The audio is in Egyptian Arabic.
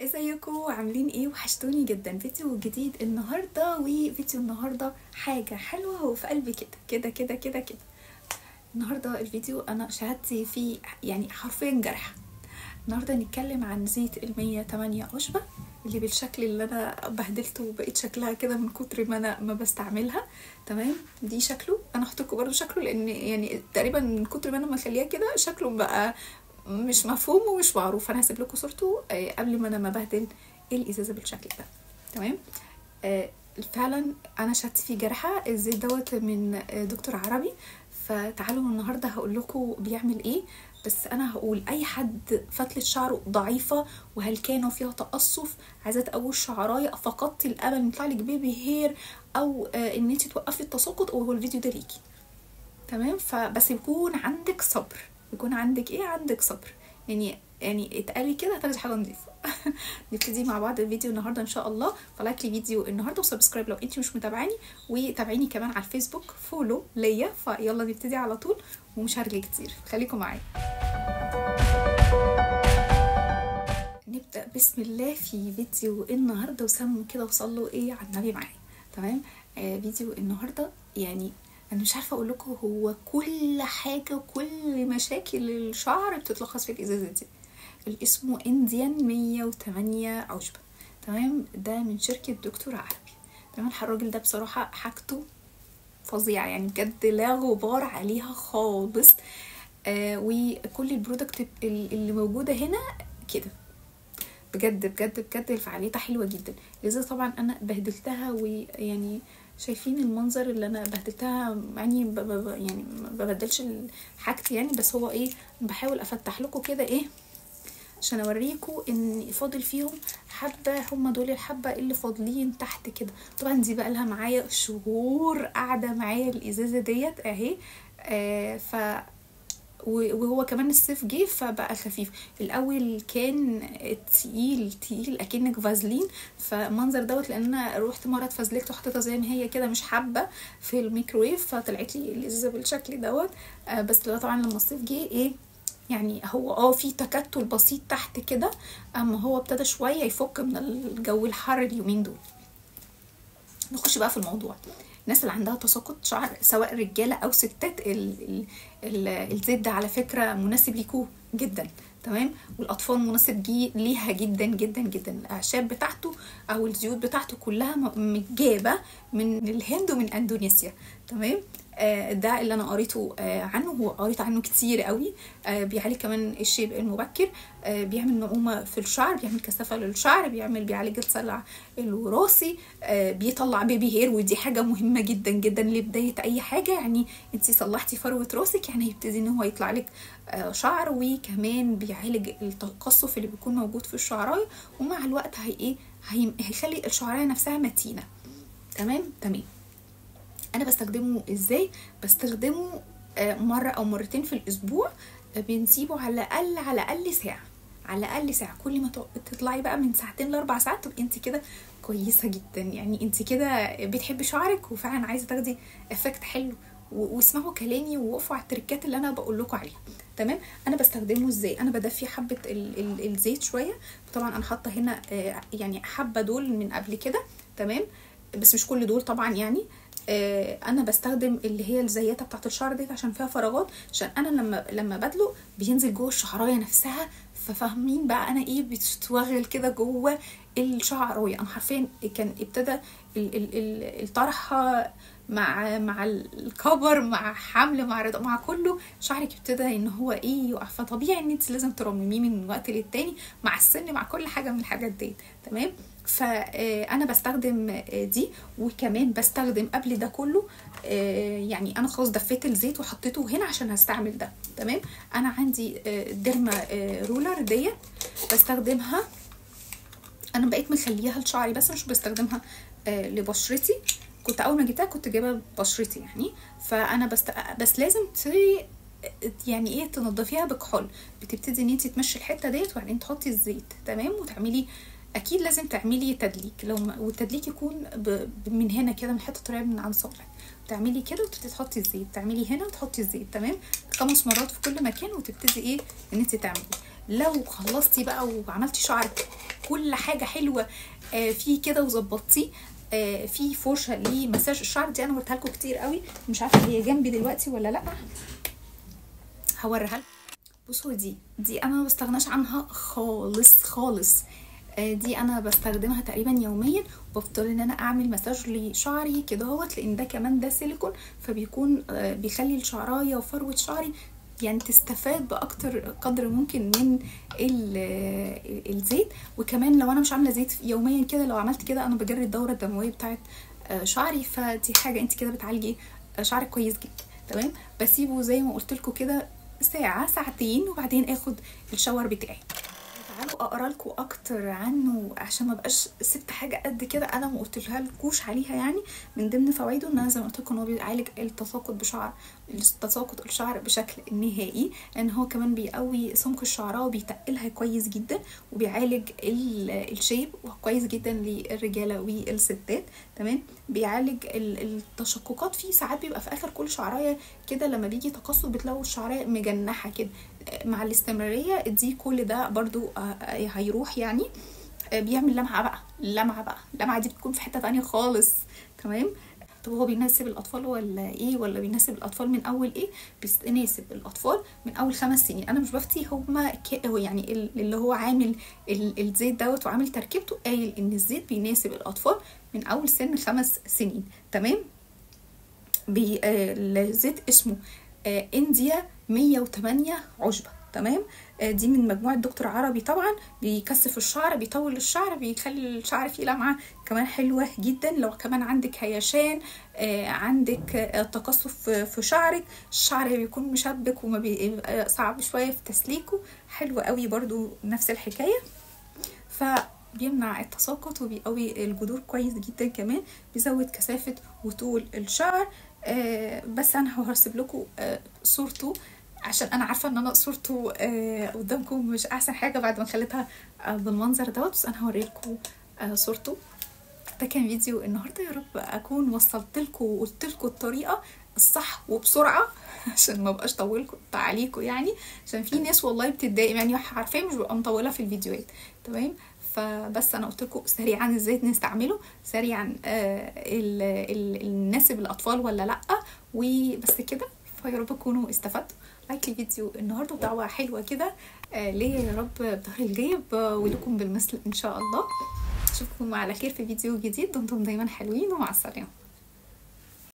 ازيكم عاملين ايه وحشتوني جدا فيديو جديد النهارده وفيديو النهارده حاجه حلوه وفي قلبي كده كده كده كده كده النهارده الفيديو انا شهادتي فيه يعني حرفيا جرح النهارده نتكلم عن زيت ال 108 عشبه اللي بالشكل اللي انا بهدلته وبقيت شكلها كده من كتر ما انا ما بستعملها تمام دي شكله انا هحط لكم برده شكله لان يعني تقريبا من كتر ما انا مخليها كده شكله بقى مش مفهوم ومش معروف انا هسيب لكم صورته آه، قبل ما انا ما بهدل الازازه بالشكل ده تمام آه، فعلا انا شدت فيه جرحه الزيت دوت من آه، دكتور عربي فتعالوا النهارده هقول لكم بيعمل ايه بس انا هقول اي حد فتله شعره ضعيفه وهلكانه وفيها تقصف عايزه تقوي شعرايه فقدتي الامل ان يطلع لك بيبي هير او آه، ان انت توقفي التساقط هو الفيديو ده ليكي تمام فبس يكون عندك صبر يكون عندك ايه عندك صبر يعني يعني اتقالي كده هتاخدي حاجه نظيفه نبتدي مع بعض الفيديو النهارده ان شاء الله فلايك لي فيديو النهارده وسبسكرايب لو انت مش متابعاني وتابعيني كمان على الفيسبوك فولو ليا فيلا نبتدي على طول ومش هرجع كتير خليكم معايا نبدا بسم الله في فيديو النهارده وسموا كده وصلوا ايه على النبي معايا تمام آه فيديو النهارده يعني انا مش عارفه اقول لكم هو كل حاجه وكل مشاكل الشعر بتتلخص في الازازه دي اللي اسمه انديان 108 عشبه تمام ده من شركه دكتور عربي تمام الراجل ده بصراحه حاجته فظيعه يعني بجد لا غبار عليها خالص آه وكل البرودكت اللي موجوده هنا كده بجد بجد بجد فعاليتها حلوه جدا لذا طبعا انا بهدلتها ويعني شايفين المنظر اللي انا بهدلتها يعني ب ب يعني ما ببدلش حاجتي يعني بس هو ايه بحاول افتح لكم كده ايه عشان اوريكم ان فاضل فيهم حبه هم دول الحبه اللي فاضلين تحت كده طبعا دي بقى لها معايا شهور قاعده معايا الازازه ديت اهي آه ف وهو كمان الصيف جه فبقى خفيف الاول كان تقيل تقيل اكنك فازلين فمنظر دوت لان انا روحت مره اتفزلكت وحطيتها زي ما هي كده مش حابه في الميكرويف فطلعت لي الازازه بالشكل دوت آه بس طبعا لما الصيف جه ايه يعني هو اه في تكتل بسيط تحت كده اما هو ابتدى شويه يفك من الجو الحر اليومين دول نخش بقى في الموضوع الناس اللي عندها تساقط شعر سواء رجاله او ستات ال ال ال الزيت ده على فكره مناسب ليكوا جدا تمام والاطفال مناسب جي ليها جدا جدا جدا الاعشاب بتاعته او الزيوت بتاعته كلها متجابه من الهند ومن اندونيسيا تمام آه ده اللي انا قريته آه عنه هو قريت عنه كتير قوي آه بيعالج كمان الشيب المبكر آه بيعمل نعومه في الشعر بيعمل كثافه للشعر بيعمل بيعالج الصلع الوراثي آه بيطلع بيبي هير ودي حاجه مهمه جدا جدا لبدايه اي حاجه يعني انت صلحتي فروه راسك يعني هيبتدي ان هو يطلع لك آه شعر وكمان بيعالج التقصف اللي بيكون موجود في الشعرايه ومع الوقت هي ايه هيخلي الشعرايه نفسها متينه تمام تمام انا بستخدمه ازاي بستخدمه مره او مرتين في الاسبوع بنسيبه على الاقل على الاقل ساعه على الاقل ساعه كل ما تطلعي بقى من ساعتين لاربع ساعات تبقي انت كده كويسه جدا يعني انت كده بتحبي شعرك وفعلا عايزه تاخدي افكت حلو واسمعوا كلامي ووقفوا على التركات اللي انا بقول لكم عليها تمام انا بستخدمه ازاي انا بدفي حبه ال ال الزيت شويه طبعا انا حاطه هنا يعني حبه دول من قبل كده تمام بس مش كل دول طبعا يعني آه انا بستخدم اللي هي الزياته بتاعت الشعر ديت عشان فيها فراغات عشان انا لما لما بدلق بينزل جوه الشعرايه نفسها ففاهمين بقى انا ايه بتتوغل كده جوه الشعرايه انا حرفيا كان ابتدى الطرحه مع مع الكبر مع حمل مع رضا مع كله شعرك ابتدى ان هو ايه يقع فطبيعي ان انت لازم ترمميه من وقت للتاني مع السن مع كل حاجه من الحاجات ديت تمام فانا بستخدم دي وكمان بستخدم قبل ده كله يعني انا خلاص دفيت الزيت وحطيته هنا عشان هستعمل ده تمام انا عندي ديرما رولر ديت بستخدمها انا بقيت مخليها لشعري بس مش بستخدمها لبشرتي كنت اول ما جبتها كنت جايبه بشرتي يعني فانا بست... بس لازم ت... يعني ايه تنضفيها بكحول بتبتدي ان انت تمشي الحته ديت وبعدين تحطي الزيت تمام وتعملي اكيد لازم تعملي تدليك لو ما والتدليك يكون ب... من هنا كده من حته طريه من عند صبعك تعملي كده وتبتدي تحطي الزيت تعملي هنا وتحطي الزيت تمام خمس مرات في كل مكان وتبتدي ايه ان انت تعملي لو خلصتي بقى وعملتي شعرك كل حاجه حلوه آه، فيه كده وظبطتيه آه، في فرشه لمساج الشعر دي انا وريتها لكم كتير قوي مش عارفه هي جنبي دلوقتي ولا لا هوريها لكم بصوا دي دي انا ما بستغناش عنها خالص خالص آه، دي انا بستخدمها تقريبا يوميا وبفضل ان انا اعمل مساج لشعري كده اهوت لان ده كمان ده سيليكون فبيكون آه، بيخلي الشعرايه وفروه شعري يعني تستفاد باكتر قدر ممكن من ال- آه، الزيت وكمان لو انا مش عامله زيت يوميا كده لو عملت كده انا بجري الدوره الدمويه بتاعت آه، شعري فدي حاجه انت كده بتعالجي آه، شعرك كويس جدا تمام بسيبه زي ما قلت لكم كده ساعه ساعتين وبعدين اخد الشاور بتاعي تعالوا اقرا لكم اكتر عنه عشان ما بقاش سبت حاجه قد كده انا ما قلتلها لكوش عليها يعني من ضمن فوائده ان انا زي ما قلت لكم ان هو بيعالج التساقط بشعر تساقط الشعر بشكل نهائي لان هو كمان بيقوي سمك الشعراء وبيتقلها كويس جدا وبيعالج ال- الشيب كويس جدا للرجاله والستات تمام بيعالج ال- التشققات فيه ساعات بيبقى في اخر كل شعرايه كده لما بيجي تقصف بتلاقوا الشعرايه مجنحه كده مع الاستمراريه دي كل ده برضو آه، آه، هيروح يعني آه، بيعمل لمعه بقى لمعه بقى اللمعه دي بتكون في حته تانية خالص تمام طب هو بيناسب الاطفال ولا ايه ولا بيناسب الاطفال من اول ايه بيناسب الاطفال من اول خمس سنين انا مش بفتي هما ك- هو يعني ال- اللي هو عامل ال- الزيت دوت وعامل تركيبته قايل ان الزيت بيناسب الاطفال من اول سن خمس سنين تمام بي آه الزيت اسمه آه انديا 108 عشبة تمام آه دي من مجموعة دكتور عربي طبعا بيكثف الشعر بيطول الشعر بيخلي الشعر فيه لمعة كمان حلوة جدا لو كمان عندك هيشان آه عندك آه تقصف في- في شعرك الشعر بيكون مشبك وما بيبقى صعب شوية في تسليكه حلو قوي برضو نفس الحكاية فبيمنع التساقط وبيقوي الجذور كويس جدا كمان بيزود كثافة وطول الشعر آه بس انا هرسب لكم آه صورته عشان انا عارفه ان انا صورته آه قدامكم مش احسن حاجه بعد ما خليتها آه بالمنظر دوت بس انا هوريلكم آه صورته ده كان فيديو النهارده يا رب اكون وصلت لكم وقلت لكم الطريقه الصح وبسرعه عشان ما بقاش طولكم عليكم يعني عشان في ناس والله بتتضايق يعني حرفيا مش ببقى مطوله في الفيديوهات تمام فبس انا قلت لكم سريعا ازاي نستعمله سريعا آه ال- ال- الناسب الاطفال ولا لا وبس كده فيا رب تكونوا استفدتوا لايك الفيديو النهارده ودعوه حلوه كده آه ليا يا رب بظهر الجيب آه، ولكم بالمثل ان شاء الله اشوفكم على خير في فيديو جديد دمتم دايما حلوين ومع السلامه